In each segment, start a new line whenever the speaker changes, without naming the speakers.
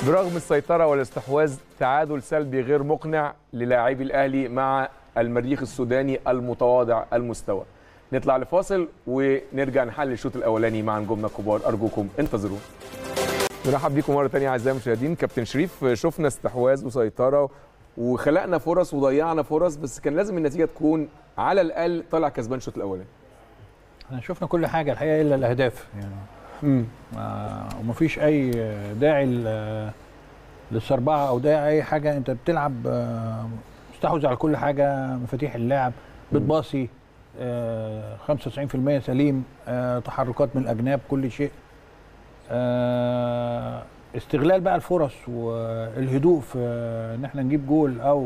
برغم السيطرة والاستحواذ تعادل سلبي غير مقنع للاعبي الأهلي مع المريخ السوداني المتواضع المستوى نطلع لفاصل ونرجع نحلل الشوط الأولاني مع نجومنا الكبار أرجوكم انتظرونا نرحب بيكم مرة تانية أعزائي المشاهدين كابتن شريف شفنا استحواذ وسيطرة وخلقنا فرص وضيعنا فرص بس كان لازم النتيجة تكون على الأقل طالع كسبان الشوط الأولاني
احنا شفنا كل حاجه الحقيقه الا الاهداف يعني
امم
ما ومفيش اي داعي ل- للسربعه او داعي اي حاجه انت بتلعب آه، مستحوذ على كل حاجه مفاتيح اللعب بتباصي آه، 95% سليم آه، تحركات من الاجناب كل شيء آه، استغلال بقى الفرص والهدوء في ان احنا نجيب جول او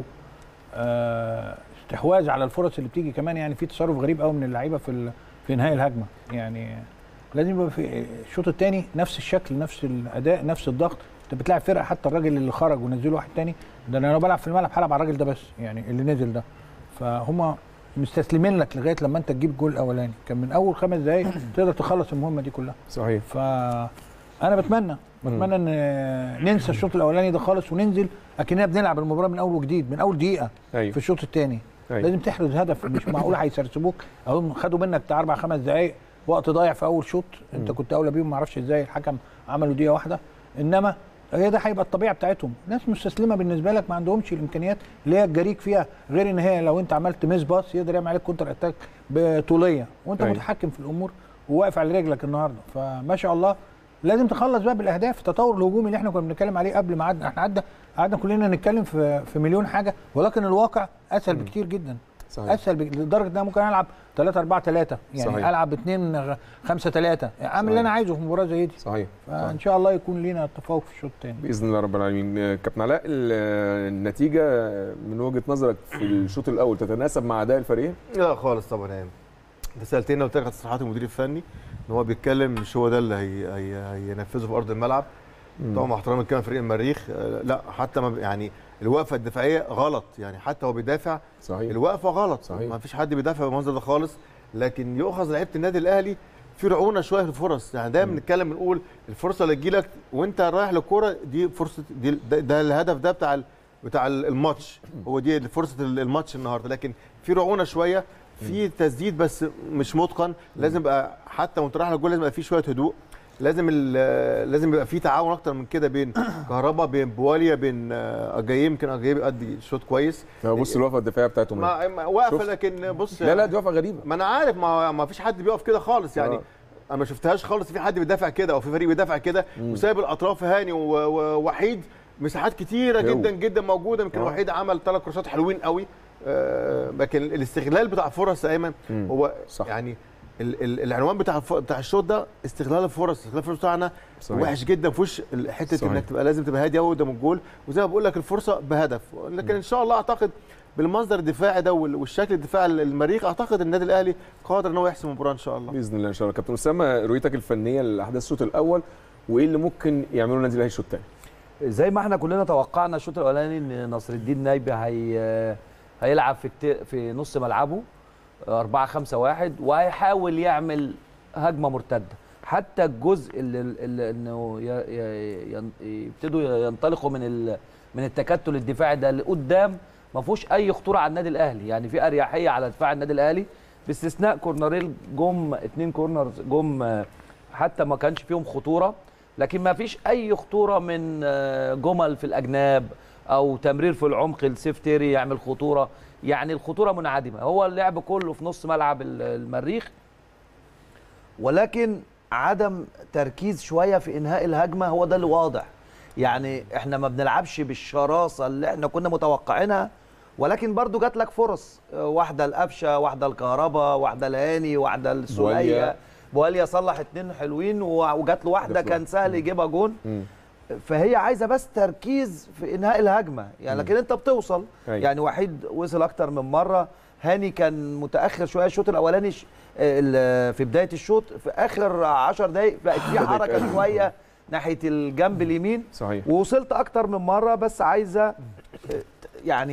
آه، استحواذ على الفرص اللي بتيجي كمان يعني في تصرف غريب قوي من اللعيبه في ال- في انهاء الهجمه يعني لازم يبقى في الشوط الثاني نفس الشكل نفس الاداء نفس الضغط انت بتلاعب فرقه حتى الراجل اللي خرج ونزله واحد تاني ده انا لو بلعب في الملعب هلعب على الراجل ده بس يعني اللي نزل ده فهم مستسلمين لك لغايه لما انت تجيب جول الاولاني كان من اول خمس دقائق تقدر تخلص المهمه دي كلها
صحيح
فانا بتمنى بتمنى ان ننسى الشوط الاولاني ده خالص وننزل اكننا بنلعب المباراه من اول وجديد من اول دقيقه في
أيوه
الشوط الثاني
أيوه
لازم تحرز هدف مش معقول هيسرسبوك اهو خدوا منك بتاع اربع خمس دقائق وقت ضايع في اول شوط انت
مم.
كنت اولى بيهم ما اعرفش ازاي الحكم عملوا دقيقه واحده انما هي ده هيبقى الطبيعه بتاعتهم ناس مستسلمه بالنسبه لك ما عندهمش الامكانيات اللي هي تجاريك فيها غير ان هي لو انت عملت ميس باص يقدر يعمل عليك كونتر اتاك بطوليه وانت
أيوة.
متحكم في الامور وواقف على رجلك النهارده فما شاء الله لازم تخلص بقى بالاهداف التطور الهجومي اللي احنا كنا بنتكلم عليه قبل ما قعدنا احنا قعدنا قعدنا كلنا نتكلم في في مليون حاجه ولكن الواقع اسهل
مم.
بكتير جدا
صحيح
اسهل بك- لدرجه ان انا ممكن العب 3 4 3 يعني
صحيح.
العب 2 5 3 اعمل اللي
صحيح.
انا عايزه في مباراه زي دي
صحيح
فان شاء الله يكون لينا تفوق في الشوط الثاني
باذن الله رب العالمين آه، كابتن علاء ال- النتيجه من وجهه نظرك في الشوط الاول تتناسب مع اداء الفريقين
لا خالص طبعا يعني انت سالتني قلت لك على تصريحات المدير الفني ان هو بيتكلم مش هو ده اللي هي هي هينفذه في ارض الملعب طبعا مع احترامي كمان فريق المريخ آه، لا حتى ما ب- يعني الوقفه الدفاعيه غلط يعني حتى هو بيدافع
صحيح
الوقفه غلط
صحيح.
ما فيش حد بيدافع بالمنظر ده خالص لكن يؤخذ لعيبه النادي الاهلي في رعونه شويه في الفرص يعني دايما
مم.
بنتكلم بنقول الفرصه اللي تجيلك وانت رايح للكوره دي فرصه دي ده, ده الهدف ده بتاع ال- بتاع ال- الماتش هو دي فرصه ال- الماتش النهارده لكن في رعونه شويه في تسديد بس مش متقن لازم يبقى حتى وانت رايح للجول لازم يبقى في شويه هدوء لازم ال- لازم يبقى في تعاون اكتر من كده بين كهربا بين بواليا بين آه، اجاييه يمكن اجاييه بيأدي شوط كويس
بص الوقفه الدفاعيه بتاعتهم إيه.
ما ما- واقفه
شفت؟
لكن بص
لا لا دي وقفه غريبه
ما انا عارف ما ما فيش حد بيقف كده خالص يعني
آه.
انا ما شفتهاش خالص في حد بيدافع كده او في فريق بيدافع كده وسايب الاطراف هاني و- و- ووحيد مساحات كتيره
جو.
جدا جدا موجوده يمكن
آه.
وحيد عمل ثلاث كورسات حلوين قوي آه، لكن الاستغلال بتاع الفرص يا ايمن
مم.
هو
صح.
يعني ال- ال- العنوان بتاع الف- بتاع الشوط ده استغلال الفرص استغلال الفرص بتاعنا
صحيح.
وحش جدا في وش ال- حته
صحيح.
انك تبقى لازم تبقى هادي قوي قدام الجول وزي ما بقول لك الفرصه بهدف لكن ان شاء الله اعتقد بالمنظر الدفاعي ده وال- والشكل الدفاعي المريخ اعتقد النادي الاهلي قادر ان هو يحسم المباراه ان شاء الله
باذن الله ان شاء الله كابتن اسامه رؤيتك الفنيه لاحداث الشوط الاول وايه اللي ممكن يعملوا النادي الاهلي الشوط الثاني
زي ما احنا كلنا توقعنا الشوط الاولاني ان نصر الدين نايبي هي هيلعب في الت... في نص ملعبه 4 5 1 وهيحاول يعمل هجمه مرتده حتى الجزء اللي, اللي انه ي... ي... ين- يبتدوا ينطلقوا من ال... من التكتل الدفاعي ده لقدام ما فيهوش اي خطوره على النادي الاهلي يعني في اريحيه على دفاع النادي الاهلي باستثناء كورنرين جم اتنين كورنرز جم آه، حتى ما كانش فيهم خطوره لكن ما فيش اي خطوره من آه، جمل في الاجناب او تمرير في العمق السيف تيري يعمل خطوره يعني الخطوره منعدمه هو اللعب كله في نص ملعب ال- المريخ ولكن عدم تركيز شويه في انهاء الهجمه هو ده اللي واضح يعني احنا ما بنلعبش بالشراسه اللي احنا كنا متوقعينها ولكن برضو جات لك فرص آه، واحده القفشه واحده الكهرباء واحده الهاني واحده
بواليا.
السوليه بواليا صلح اتنين حلوين و- وجات له واحده
جات له
كان سهل يجيبها جون
مم.
فهي عايزه بس تركيز في انهاء الهجمه يعني لكن انت بتوصل
أيوة.
يعني وحيد وصل اكتر من مره هاني كان متاخر شويه الشوط الاولاني ش- ال- في بدايه الشوط في اخر 10 دقائق بقت في حركه شويه ناحيه الجنب اليمين
صحيح
ووصلت اكتر من مره بس عايزه آه، يعني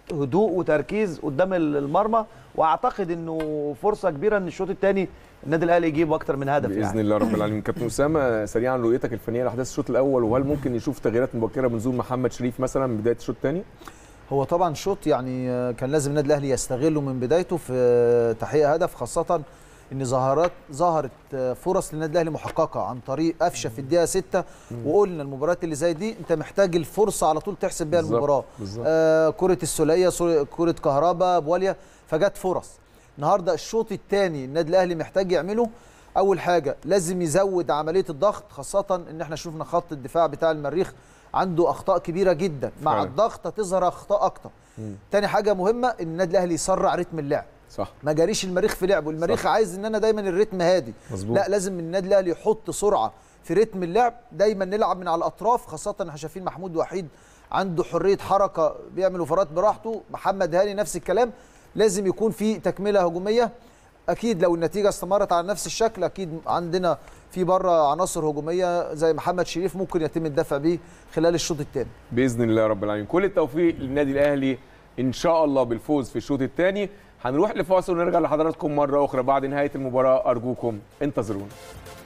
هدوء وتركيز قدام المرمى واعتقد انه فرصه كبيره ان الشوط الثاني النادي الاهلي يجيب اكتر من هدف
باذن
يعني
الله رب العالمين كابتن اسامه سريعا رؤيتك الفنيه لاحداث الشوط الاول وهل ممكن نشوف تغييرات مبكره من نزول محمد شريف مثلا من بدايه الشوط الثاني
هو طبعا شوط يعني آه، كان لازم النادي الاهلي يستغله من بدايته في آه، تحقيق هدف خاصه ان ظهرات ظهرت آه، فرص للنادي الاهلي محققه عن طريق قفشه في الدقيقه 6 وقلنا المباريات اللي زي دي انت محتاج الفرصه على طول تحسب بيها
بالظبط،
المباراه
بالظبط.
آه كره السوليه سو- كره كهربا بواليا فجت فرص النهارده الشوط الثاني النادي الاهلي محتاج يعمله اول حاجه لازم يزود عمليه الضغط خاصه ان احنا شفنا خط الدفاع بتاع المريخ عنده اخطاء كبيره جدا مع
فعلا.
الضغط هتظهر اخطاء اكتر تاني حاجه مهمه ان النادي الاهلي يسرع رتم اللعب
صح
ما جاريش المريخ في لعبه المريخ
صح.
صح. عايز ان انا دايما الريتم هادي
مظبوط.
لا لازم النادي الاهلي يحط سرعه في رتم اللعب دايما نلعب من على الاطراف خاصه احنا شايفين محمود وحيد عنده حريه حركه بيعمل اوفرات براحته محمد هاني نفس الكلام لازم يكون في تكمله هجوميه اكيد لو النتيجه استمرت على نفس الشكل اكيد عندنا في بره عناصر هجوميه زي محمد شريف ممكن يتم الدفع بيه خلال الشوط الثاني
باذن الله رب العالمين كل التوفيق للنادي الاهلي ان شاء الله بالفوز في الشوط الثاني هنروح لفاصل ونرجع لحضراتكم مره اخرى بعد نهايه المباراه ارجوكم انتظرونا